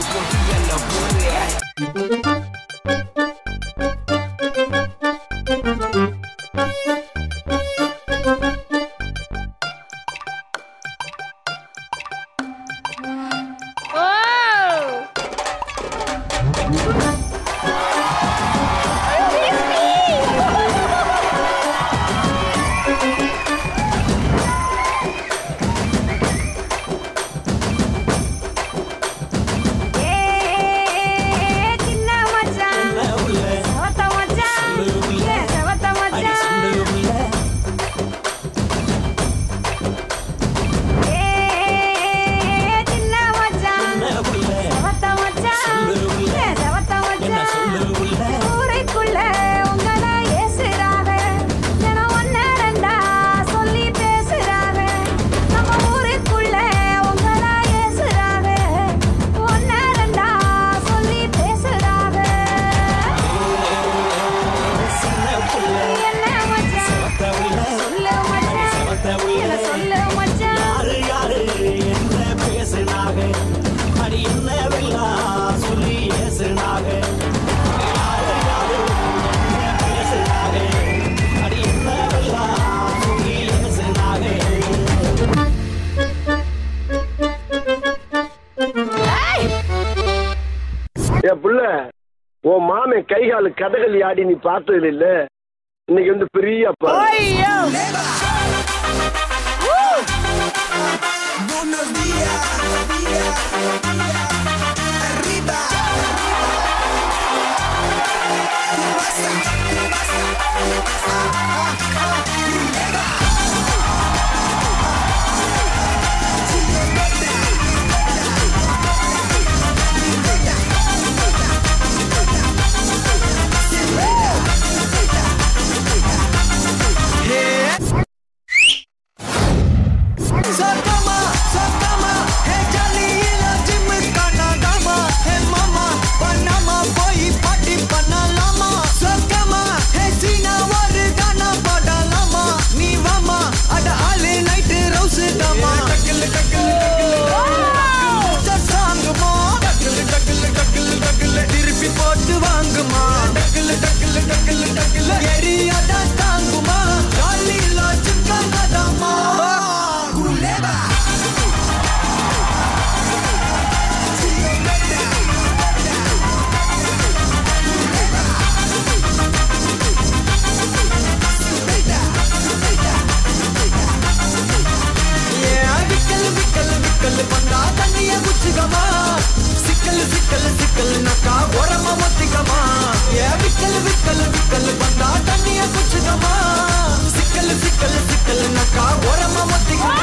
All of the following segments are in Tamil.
Oh! சின்ன மச்சான் செவத்த மச்சான் ஏ செவத்த மச்சான் ஏ சின்ன மச்சான் செவத்த மச்சான் ஏ செவத்த மச்சான் ஊரைக்குள்ள உங்கள ஏசுறாங்க தினம் ஒன்னு ரெண்டா சொல்லி பேசுறாங்க நம்ம ஊருக்குள்ள உங்கள ஏசுறாங்க ஒன்னு ரெண்டா சொல்லி பேசுறாங்க என்ன மச்சான் சொல்லு மச்சான் என்ன சொல்லு மச்சான் யாரு யாரு என்ன பேசுனாக அடி என்னவெல்லாம் சொல்லி ஏசுனாக யாரு யாரு என்ன பேசுனாக அடி என்னவெல்லாம் சொல்லி ஏசுனாக என் புள்ள உன் மாமன் கை காலு கதகளி ஆடி நீ பார்த்தது இல்ல இன்னைக்கு வந்து பெரிய அப்பா Sakama, sakama, hey jalila jim kana dama, hey mama, panama boy party panalama. Sakama, hey sina varu gana padalama, நீ வாமா, அட ஆளு night rouse dama. டக்கல் டக்கல் டக்கல் சாங்குமா, டக்கல் டக்கல் டக்கல் டக்கல் திருப்பி போட்டு வாங்குமா, டக்கல் டக்கல் டக்கல் டக்கல் எரியாடா தாங்குமா, jalila jim kana dama. Culebra. ஏன் விக்கல் விக்கல் விக்கல் பண்ணா தண்ணிய குச்சிக்கமா சிக்கல் சிக்கல் சிக்கல் நக்கா உரமா ஒத்திக்கமா ஏன் விக்கல் விக்கல் விக்கல் பண்ணா தண்ணிய குச்சிக்கமா சிக்கல் சிக்கல் சிக்கல் நக்கா உரமா ஒத்திக்கமா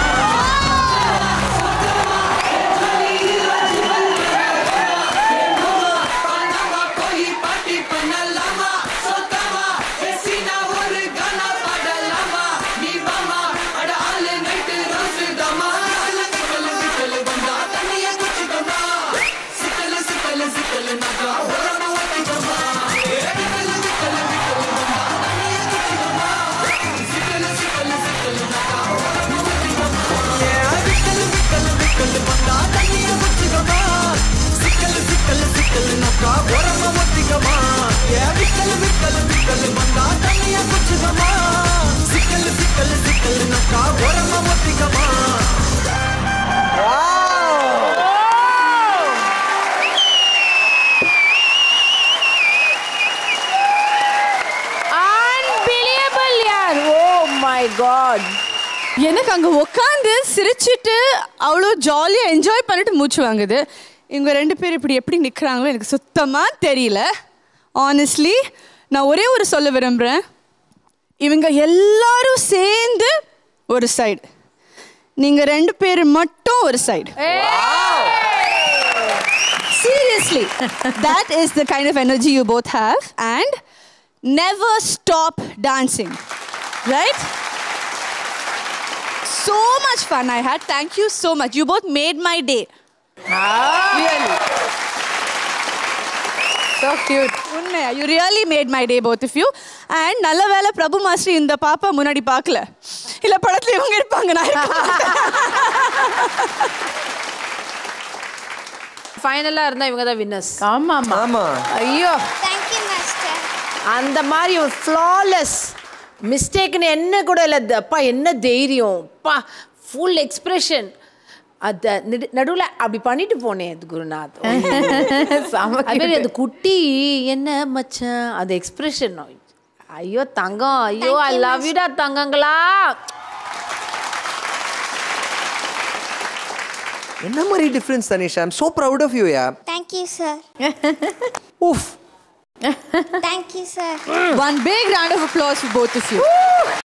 ஏன் விக்கல் விக்கல் விக்கல் பண்ணா தண்ணிய குச்சிக்கமா சிக்கல் சிக்கல் சிக்கல் நக்கா உரமா ஒத்திக்கமா ஏன் விக்கல் விக்கல் விக்கல் பண்ணா தண்ணிய குச்சிக்கமா சிக்கல் சிக்கல் சிக்கல் நக்கா உரமா ஒத்திக்கமா Unbelievable, yaar. Oh my god. எனக்கு அங்கே உட்காந்து சிரிச்சிட்டு அவ்வளோ ஜாலியாக என்ஜாய் பண்ணிட்டு மூச்சு வாங்குது இவங்க ரெண்டு பேர் இப்படி எப்படி நிற்கிறாங்களோ எனக்கு சுத்தமாக தெரியல ஆனஸ்ட்லி நான் ஒரே ஒரு சொல்ல விரும்புகிறேன் இவங்க எல்லாரும் சேர்ந்து ஒரு சைடு நீங்கள் ரெண்டு பேர் மட்டும் ஒரு side Seriously, that is the kind of energy you both have, and never stop dancing, right? So much fun I had. Thank you so much. You both made my day. Really. So cute. உண்மையா you really made my day both if you and நல்ல வேளை பிரபு மாஸ்டர் இந்த பாப்பா முன்னாடி பார்க்கல இல்ல படத்துல இவங்க இருப்பாங்க நான் இருக்க மாட்டேன். ஃபைனலா இருந்தா இவங்க தான் வின்னர்ஸ் ஆமா ஆமா ஆமா ஐயோ தேங்க்யூ மாஸ்டர் அந்த மாதிரி ஒரு ஃப்ளாலெஸ் மிஸ்டேக்னு என்ன கூட இல்லை அது அப்பா என்ன தைரியம் அப்பா ஃபுல் எக்ஸ்பிரஷன் அத நடுவில் அப்படி பண்ணிட்டு போனேன் அது குருநாத் செம அது மாதிரி cute. அந்த குட்டி என்ன மச்சான் அது எக்ஸ்பிரஷன் ஐயோ தங்கம் ஐயோ ஐ லவ் யூடா தங்கங்களா என்ன மாதிரி difference Tanisha I'm so proud of you yeah thank you sir உஃப் thank you sir One big round of applause for both of you.